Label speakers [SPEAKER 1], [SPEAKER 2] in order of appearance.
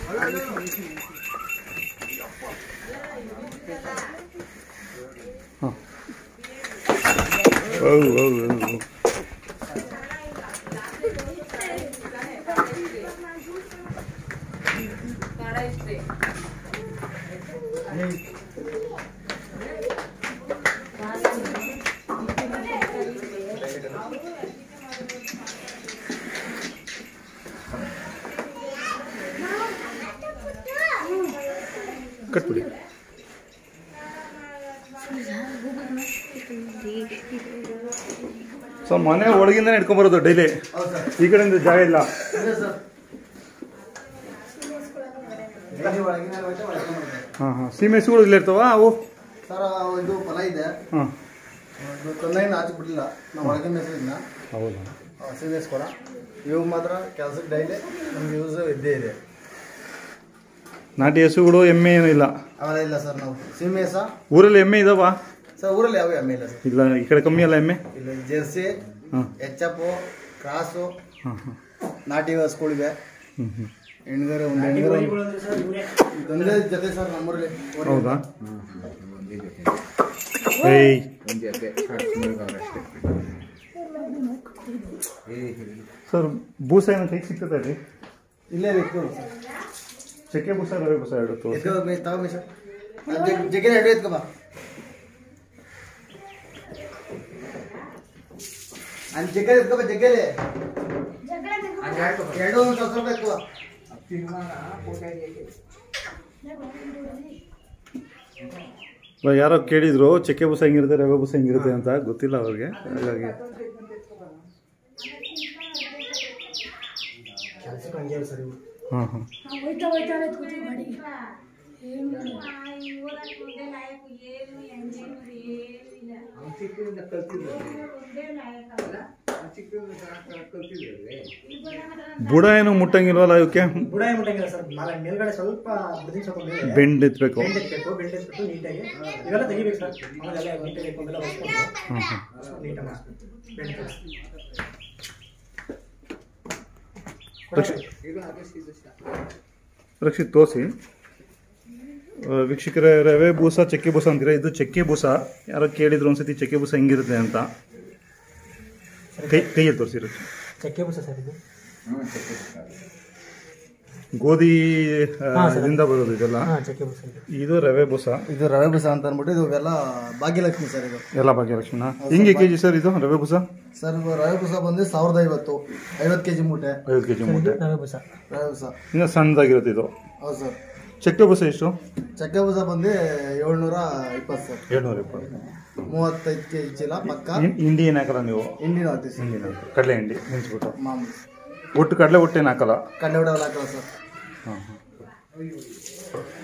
[SPEAKER 1] ಹಾಂ ಹೌದು ಹೌದು ಹೌದು ಕಟ್ಬಿಡಿ ಸೊ ಮನೆ ಒಳಗಿಂದನೇ ಇಟ್ಕೊಂಬರೋದು ಡೈಲಿ
[SPEAKER 2] ಹೌದು ಸರ್
[SPEAKER 1] ಈ ಕಡೆಯಿಂದ ಜಾಗ ಇಲ್ಲ
[SPEAKER 2] ಇದೆ ಸರ್ ಡೈಲಿ ಒಳಗಿನ ಬಟ್ಟೆ ಒಳಗೆ ಮಾಡ್ತಾರೆ.
[SPEAKER 1] ಹಾಂ ಹಾಂ ಸೀಮೆಸುಗಳು ಇಲ್ಲೇ ಇರ್ತಾವ ಅವು
[SPEAKER 2] ಸರ್ ಇದು ಫಲ ಇದೆ
[SPEAKER 1] ಹಾಂ
[SPEAKER 2] ಇದು ತೊಂದರೆಯಿಂದ ಆಚೆ ಬಿಡಲಿಲ್ಲ ನಾವು ಒಳಗಿನ ಹೆಸರಿನ
[SPEAKER 1] ಹೌದಾ
[SPEAKER 2] ಸೀರಿಯಸ್ ಕೂಡ ಇವು ಮಾತ್ರ ಕೆಲಸಕ್ಕೆ ಡೈಲಿ ನಮ್ಗೆ ಯೂಸ್ ಇದ್ದೇ ಇದೆ
[SPEAKER 1] ನಾಟಿ ಹಸುಗಳು ಎಮ್ಮೆ ಏನೂ ಇಲ್ಲ
[SPEAKER 2] ಅವೆಲ್ಲ ಇಲ್ಲ ಸರ್ ನಾವು ಸೀಮೆ ಸಹ
[SPEAKER 1] ಊರಲ್ಲಿ ಎಮ್ಮೆ ಇದಾವ
[SPEAKER 2] ಸರ್ ಊರಲ್ಲಿ ಯಾವ ಎಮ್ಮೆ ಇಲ್ಲ ಸರ್
[SPEAKER 1] ಇಲ್ಲ ಈ ಕಡೆ ಕಮ್ಮಿ ಅಲ್ಲ ಎಮ್ಮೆ
[SPEAKER 2] ಇಲ್ಲಿ ಜೆರ್ಸಿ
[SPEAKER 1] ಹಾಂ
[SPEAKER 2] ಎಚ್ ಎಫ್ ಕ್ರಾಸು
[SPEAKER 1] ಹಾಂ ಹಾಂ
[SPEAKER 2] ನಾಟಿ ಹಸುಗಳಿವೆ
[SPEAKER 1] ಹ್ಞೂ ಹ್ಞೂ
[SPEAKER 2] ಹೆಣ್ಗರೆ ಒಂದು ಹೆಣ್ಗರೆ ಇದೊಂದೇ ಜೊತೆ ಸರ್ ನಮ್ಮೂರಲ್ಲಿ
[SPEAKER 1] ಹೌದಾ ಏಯ್ ಸರ್ ಬೂಸ ಏನೋ ಕೈಗೆ ಸಿಗ್ತದೆ ರೀ
[SPEAKER 2] ಇಲ್ಲೇ ಎತ್ಕೊಳ್ಳಿ ಸರ್
[SPEAKER 1] ಚಕ್ಕೆ ಬೂಸ ರವೆ ಬೂಸ ಎರಡು ತೋರಿಸಿ
[SPEAKER 2] ಎತ್ಕೊ ಮೇ ತಗೊಂಬಿ ಸರ್ ಜಗ್ಗಿನ ಎರಡು ಎತ್ಕೊ ಬಾ ಅಲ್ಲಿ ಜಗ್ಗ ಎತ್ಕೊ ಬಾ ಜಗ್ಗಲಿ ಎರಡು ಒಂದು ಸ್ವಲ್ಪ ಸ್ವಲ್ಪ ಎತ್ಕೊ ಬಾ
[SPEAKER 1] ಇವಾಗ ಯಾರೋ ಕೇಳಿದ್ರು ಚಕ್ಕೆ ಬೂಸ ಹೆಂಗಿರುತ್ತೆ ರವೆ ಬೂಸ ಹೆಂಗಿರುತ್ತೆ ಅಂತ ಗೊತ್ತಿಲ್ಲ ಅವ್ರಿಗೆ ಹಾಗಾಗಿ
[SPEAKER 2] ಕೆಲ್ಸಕ್ಕೆ ಹಂಗೆ ಸರ್ ಇವು
[SPEAKER 1] ಹಾಂ ಹಾಂ
[SPEAKER 3] ಹೋಯ್ತಾ ಹೋಯ್ತಾ ಕೂತು ಗಾಡಿಗೆ
[SPEAKER 1] ಬುಡ ಏನು ಮುಟ್ಟಂಗಿಲ್ವಲ್ಲ ಇವಕ್ಕೆ
[SPEAKER 4] ಬುಡ ಏನು ಮುಟ್ಟಂಗಿಲ್ಲ ಸರ್ ಮಾಲ ಮೇಲ್ಗಡೆ ಸ್ವಲ್ಪ ಬದಿನ ಸ್ವಲ್ಪ ಮೇಲೆ
[SPEAKER 1] ಬೆಂಡ್ ಎತ್ಬೇಕು
[SPEAKER 4] ಬೆಂಡ್ ಎತ್ಬೇಕು ಬೆಂಡ್ ಎತ್ಬಿಟ್ಟು ನೀಟಾಗಿ ಇವೆಲ್ಲ ತೆಗಿಬೇಕು ಸರ್ ಆಮೇಲೆ ನೀಟಾಗಿ ಇಟ್ಕೊಂಡೆಲ್ಲ ಹೊಸ್ಕೊಂಡು
[SPEAKER 1] ಹಾಂ ಹಾಂ
[SPEAKER 4] ನೀಟಾಗಿ ಮಾಡಿಸ್ಬೇಕು ಬೆಂಡ್ ತೆಗ್ಸಿ.
[SPEAKER 1] ರಕ್ಷಿತ್ ರಕ್ಷಿತ್ ತೋರಿಸಿ ವೀಕ್ಷಕರೇ ರವೆ ಬೂಸ ಚಕ್ಕೆ ಬೂಸ ಅಂತೀರಾ ಇದು ಚಕ್ಕೆ ಬೂಸ ಯಾರೋ ಕೇಳಿದ್ರು ಒಂದ್ಸತಿ ಚಕ್ಕೆ ಬೂಸ ಹೆಂಗಿರುತ್ತೆ ಅಂತ ಕೈ ಕೈಯಲ್ಲಿ ತೋರಿಸಿ ರಕ್ಷಿತ್
[SPEAKER 4] ಚಕ್ಕೆ ಬೂಸ ಸರ್ ಇದು
[SPEAKER 1] ಗೋಧಿ ಆ,
[SPEAKER 4] ಹಾ, ಸರ್.
[SPEAKER 1] ಇದರಿಂದ ಬರೋದು ಇದೆಲ್ಲ
[SPEAKER 4] ಹಾಂ ಚಕ್ಕೆ ಬೂಸ ಇದು
[SPEAKER 1] ಇದು ರವೆ ಬೂಸ
[SPEAKER 2] ಇದು ರವೆ ಬಸ ಅಂತ ಅಂದ್ಬಿಟ್ಟು ಇದು ಎಲ್ಲ ಭಾಗ್ಯಲಕ್ಷ್ಮಿ ಸರ್ ಇದು
[SPEAKER 1] ಎಲ್ಲ ಭಾಗ್ಯಲಕ್ಷ್ಮಿನ ಹಿಂಗೆ ಕೆ ಜಿ ಸರ್ ಇದು ರವೆ ಬೂಸ
[SPEAKER 2] ಸರ್ ಇದು ರವೆ ಬಸ ಬಂದು ಸಾವಿರದ ಐವತ್ತು ಐವತ್ತು ಕೆ ಜಿ ಮೂಟೆ
[SPEAKER 1] ಐವತ್ತು ಕೆ ಜಿ
[SPEAKER 4] ಇದು
[SPEAKER 1] ಮೂಟೆ
[SPEAKER 4] ರವೆ ಬೂಸ
[SPEAKER 2] ರವೆ ಬಸ
[SPEAKER 1] ಇನ್ನು ಸಣ್ಣದಾಗಿರುತ್ತೆ ಇದು
[SPEAKER 2] ಹೌದು ಸರ್
[SPEAKER 1] ಚಕ್ಕೆ ಬೂಸ ಎಷ್ಟು
[SPEAKER 2] ಚಕ್ಕೆ ಬಸ ಬಂದು ಏಳ್ನೂರ ಇಪ್ಪತ್ತು ಸರ್
[SPEAKER 1] ಏಳ್ನೂರ ಇಪ್ಪತ್ತು
[SPEAKER 2] ಮೂವತ್ತೈದು ಕೆ ಜಿ ಚೀಲ ಪಕ್ಕ
[SPEAKER 1] ಇನ್- ಹಿಂಡಿ ಏನು ಹಾಕಲ್ಲ ನೀವು
[SPEAKER 2] ಹಿಂಡಿನ ಹಾಕ್ತೀವಿ ಸರ್
[SPEAKER 1] ಹಿಂಡಿ ಕಡಲೆ ಹಿಂಡಿ ನೆನೆಸ್ಬಿಟ್ಟು
[SPEAKER 2] ಮಾಮೂಲಿ
[SPEAKER 1] ಒಟ್ಟು ಕಡಲೆ ಒಟ್ಟೇನು ಹಾಕಲ್ಲ
[SPEAKER 2] ಕಡ್ಲೆ ಹೊಡೆಯಲ್ಲ ಹಾಕಲ್ಲ ಸರ್
[SPEAKER 1] ಹಾಂ ಹಾಂ